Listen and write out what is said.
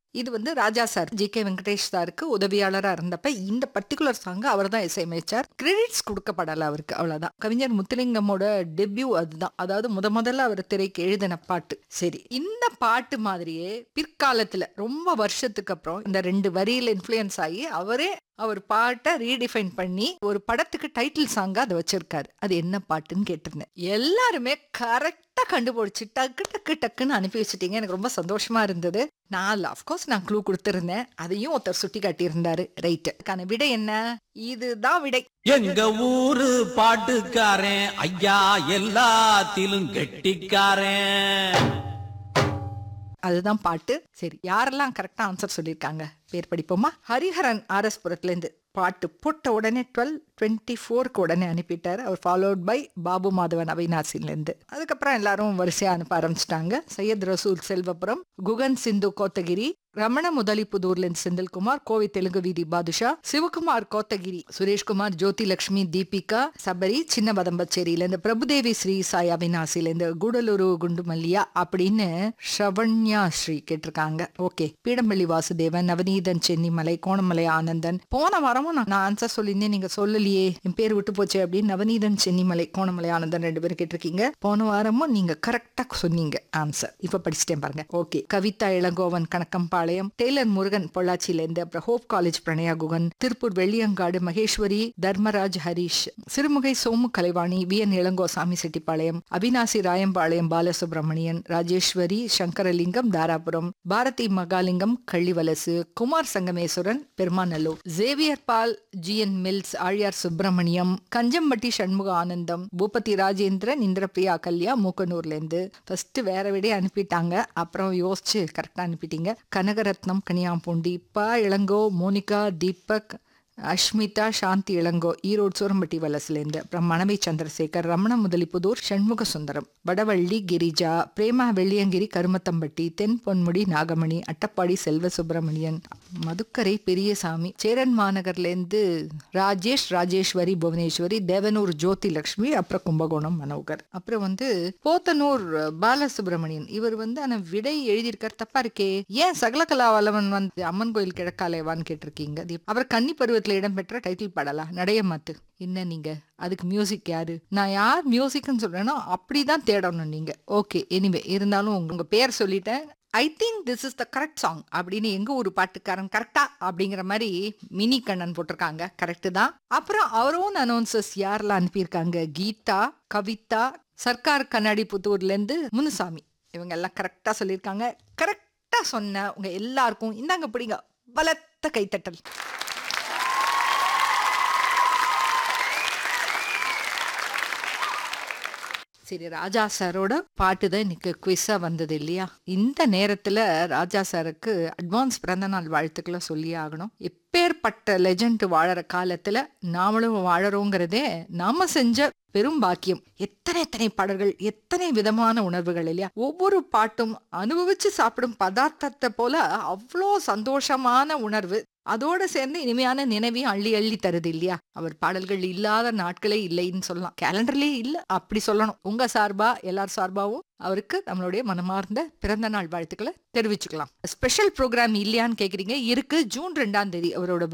இது வந்து Raja sir G K Venkatesh சாருக்கு உதவியாளரா இருந்தப்ப இந்த பர்டிகுலர் சாங் அவர் தான் இசையமைச்சார் கிரெடிட்ஸ் கொடுக்கப்படல அவருக்கு அவ்வளவுதான் கவிஞர் முத்துலிங்கமோட டெபியூ அதுதான் அதாவது முத முதல்ல அவர் திரைக்கு எழுதின பாட்டு சரி இந்த பாட்டு மாதிரியே பிற்காலத்துல ரொம்ப வருஷத்துக்கு அப்புறம் இந்த ரெண்டு வரியில இன்ஃப்ளூயன்ஸ் ஆகி அவரே அவர் பாட்டை ரீடிஃபைன் பண்ணி ஒரு படத்துக்கு டைட்டில் சாங்கா அதை வச்சிருக்காரு அது என்ன பாட்டுன்னு கேட்டிருந்தேன் எல்லாருமே கரெக்டா கண்டுபிடிச்சு டக்கு டக்கு டக்குன்னு அனுப்பி வச்சுட்டீங்க எனக்கு ரொம்ப சந்தோஷமா இருந்தது நான் அஃப்கோர்ஸ் நான் க்ளூ கொடுத்திருந்தேன் அதையும் ஒருத்தர் சுட்டி காட்டியிருந்தாரு ரைட்டு அதுக்கான விடை என்ன இதுதான் விடை எங்க ஊரு பாட்டுக்காரன் ஐயா எல்லாத்திலும் கெட்டிக்காரன் அதுதான் பாட்டு சரி யாரெல்லாம் கரெக்டா ஆன்சர் சொல்லியிருக்காங்க பேர் படிப்போமா ஹரிஹரன் ஆர்எஸ் புரத்துல இருந்து பாட்டு போட்ட உடனே டுவெல் டுவெண்ட்டி ஃபோருக்கு உடனே அனுப்பிட்டாரு அவர் ஃபாலோட் பை பாபு மாதவன் அவினாசிலேருந்து அதுக்கப்புறம் எல்லாரும் வரிசையா அனுப்ப ஆரம்பிச்சிட்டாங்க சையத் ரசூல் செல்வபுரம் குகன் சிந்து கோத்தகிரி ரமண முதலிப்புதூர்ல இருந்து செந்தில்குமார் கோவை தெலுங்கு வீதி பாதுஷா சிவகுமார் கோத்தகிரி சுரேஷ்குமார் ஜோதி லட்சுமி தீபிகா சபரி சின்ன பதம்பச்சேரியில இருந்து பிரபுதேவி ஸ்ரீ சாய் அவினாசில இருந்து கூடலூரு குண்டு மல்லியா அப்படின்னு ஷவண்யா ஸ்ரீ கேட்டிருக்காங்க ஓகே பீடம்பள்ளி வாசுதேவன் நவநீதன் சென்னிமலை கோணமலை ஆனந்தன் போன வாரமும் நான் ஆன்சர் சொல்லியிருந்தேன் நீங்க சொல்லலையே என் பேர் விட்டு போச்சு அப்படின்னு நவநீதன் சென்னிமலை கோணமலை ஆனந்தன் ரெண்டு பேரும் கேட்டிருக்கீங்க போன வாரமும் நீங்க கரெக்டா சொன்னீங்க ஆன்சர் இப்ப படிச்சுட்டேன் பாருங்க ஓகே கவிதா இளங்கோவன் கணக்கம்பாளையம் டெய்லர் முருகன் பொள்ளாச்சியில இருந்து அப்புறம் Hope college Pranaya Guhan Tiruppur Velliyangadu Maheswari Dharmaraj Harish Sirumugai Somu Kalaivani V N Elango Sami Chettipalayam Avinashi Rayampalayam Balasubramanian Rajeswari Sankaralingam Dharapuram Bharathi Mahalingam Kallivalasu Kumar Sangameswaran Perumanallur Xavier Paul G N mills Aliyar Subramaniam Kanjampatti Shanmuga Anandam Boopathi Rajendran Indirapriya கல்யா மூக்கனூர்ல இருந்து ஃபர்ஸ்ட் வேற விட அனுப்பிட்டாங்க அப்புறம் யோசிச்சு கரெக்டா அனுப்பிட்டீங்க கனகரத்னம் கனியாம்பூண்டி பா இளங்கோ மோனிகா தீபக் அஷ்மிதா சாந்தி இளங்கோ ஈரோடு சூரம்பட்டி வலசுலேருந்து அப்புறம் மணவை சந்திரசேகர் ரமண முதலிப்புதூர் சண்முக சுந்தரம் வடவள்ளி கிரிஜா பிரேமா வெள்ளியங்கிரி கருமத்தம்பட்டி தென் பொன்முடி நாகமணி அட்டப்பாடி செல்வ சுப்பிரமணியன் மதுக்கரை பெரியசாமி சேரன் மாநகர்லேருந்து ராஜேஷ் ராஜேஸ்வரி புவனேஸ்வரி தேவனூர் ஜோதி லட்சுமி அப்புறம் கும்பகோணம் மனோகர் அப்புறம் வந்து போத்தனூர் பாலசுப்ரமணியன் இவர் வந்து ஆனா விடை எழுதியிருக்கார் தப்பா இருக்கே ஏன் சகலகலா வல்லவன் வந்து அம்மன் கோயில் கிழக்காலேவான்னு கேட்டிருக்கீங்க அது அவர் கன்னி பருவத்துல இடம்பெற்ற டைட்டில் பாடலா நடைய மாத்து என்ன நீங்க அதுக்கு மியூசிக் யாரு நான் யார் மியூசிக்னு சொல்றேனோ அப்படிதான் தேடணும் நீங்க ஓகே எனிவே இருந்தாலும் உங்க- உங்க பேர் சொல்லிட்டேன் I think this is the correct song அப்படின்னு எங்க ஒரு பாட்டுக்காரன் கரெக்டா அப்படிங்கிற மாதிரி மினி கண்ணன் போட்டிருக்காங்க கரெக்ட் தான் அப்புறம் அவரோன் அனௌன்சஸ் யாரெல்லாம் அனுப்பியிருக்காங்க கீதா கவிதா சர்க்கார் கண்ணாடி புத்தூர்ல இருந்து முனுசாமி இவங்க எல்லாம் கரெக்டா சொல்லியிருக்காங்க கரெக்டா சொன்ன உங்க எல்லாருக்கும் இந்தாங்க பிடிங்க பலத்த கைத்தட்டல் சரி ராஜா சாரோட பாட்டு தான் இன்னைக்கு குவிஸா வந்தது இல்லையா இந்த நேரத்துல ராஜா சாருக்கு அட்வான்ஸ் பிறந்த நாள் வாழ்த்துக்களை சொல்லி ஆகணும் எப்பேற்பட்ட லெஜண்ட் வாழற காலத்துல நாமளும் வாழறோங்கிறதே நாம செஞ்ச பெரும் பாக்கியம் எத்தனை எத்தனை பாடல்கள் எத்தனை விதமான உணர்வுகள் இல்லையா ஒவ்வொரு பாட்டும் அனுபவிச்சு சாப்பிடும் பதார்த்தத்தை போல அவ்வளோ சந்தோஷமான உணர்வு அதோட சேர்ந்து இனிமையான நினைவையும் அள்ளி அள்ளி தருது இல்லையா அவர் பாடல்கள் இல்லாத நாட்களே இல்லைன்னு சொல்லலாம் கேலண்டர்லயே இல்ல அப்படி சொல்லணும் உங்க சார்பா எல்லார் சார்பாவும் அவருக்கு நம்மளுடைய மனமார்ந்த பிறந்த நாள் வாழ்த்துக்களை தெரிவிச்சுக்கலாம் ஸ்பெஷல் ப்ரோக்ராம் இல்லையான்னு கேக்குறீங்க இருக்கு ஜூன் ரெண்டாம் தேதி அவரோட